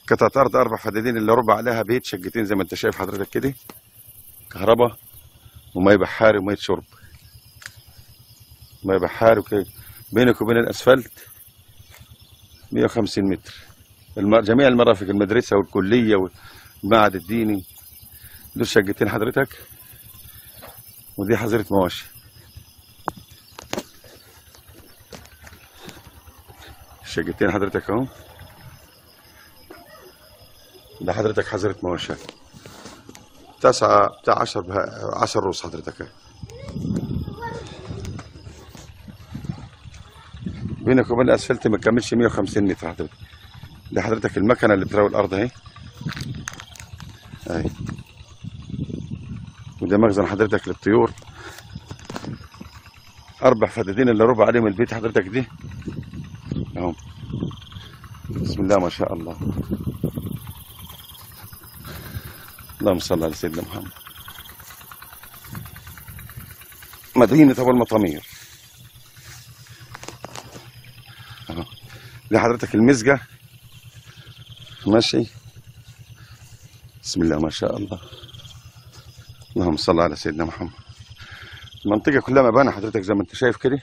قطعة أرض أربع فدادين إلا ربع عليها بيت شقتين زي ما أنت شايف حضرتك كده كهرباء ومي بحاري ومية شرب مي بحاري وكده بينك وبين الأسفلت 150 متر الم... جميع المرافق المدرسة والكلية والمعهد الديني دول شقتين حضرتك ودي حظيرة مواشي شقتين حضرتك اهو ده حضرتك حظيرة مواشي تسعة بتاع 10 بها... 10 روس حضرتك اهي. بينك وبين الاسفلت ما تكملش 150 متر حضرتك ده حضرتك المكنه اللي بتراوي الارض اهي اهي وده مخزن حضرتك للطيور اربع فدادين الا ربع عليهم البيت حضرتك دي اهو بسم الله ما شاء الله اللهم صل على سيدنا محمد مدينة أبو المطامير أهو دي حضرتك المزقة ماشي بسم الله ما شاء الله اللهم صل على سيدنا محمد المنطقة كلها مباني حضرتك زي ما انت شايف كده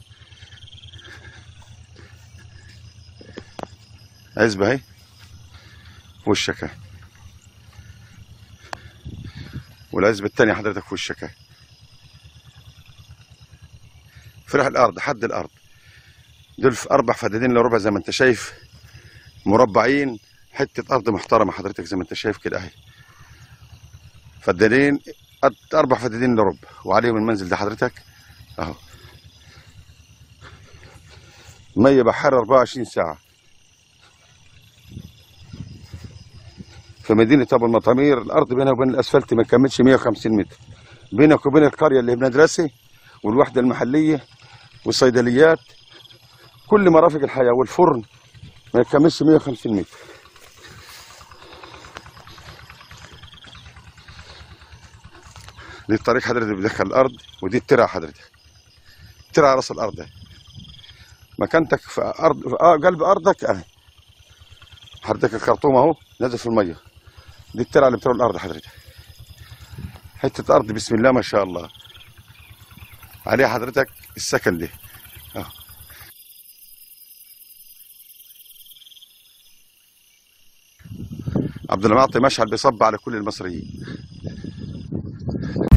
عزبة اهي في وشك اهي والعزبة التانية حضرتك في وشك اهي فرح الأرض حد الأرض دول في أربع فدادين لربع زي ما انت شايف مربعين حتة أرض محترمة حضرتك زي ما انت شايف كده اهي فدانين أد- أربع فدادين لربع وعليهم المنزل ده حضرتك أهو مية بحر 24 ساعة في مدينة أبو المطامير الأرض بينها وبين الأسفلت ما يكملش 150 متر بينك وبين القرية اللي بندرسة والوحدة المحلية والصيدليات كل مرافق الحياة والفرن ما يكملش 150 متر دي الطريق حضرتك اللي بيدخل الارض ودي الترعه حضرتك ترعه راس الارض اهي مكانتك في ارض في آه قلب ارضك اهي حضرتك الخرطوم اهو نازل في الميه دي الترعه اللي بتروي الارض حضرتك حته ارض بسم الله ما شاء الله عليها حضرتك السكن دي اهو عبد المعطي مشعل بيصب على كل المصريين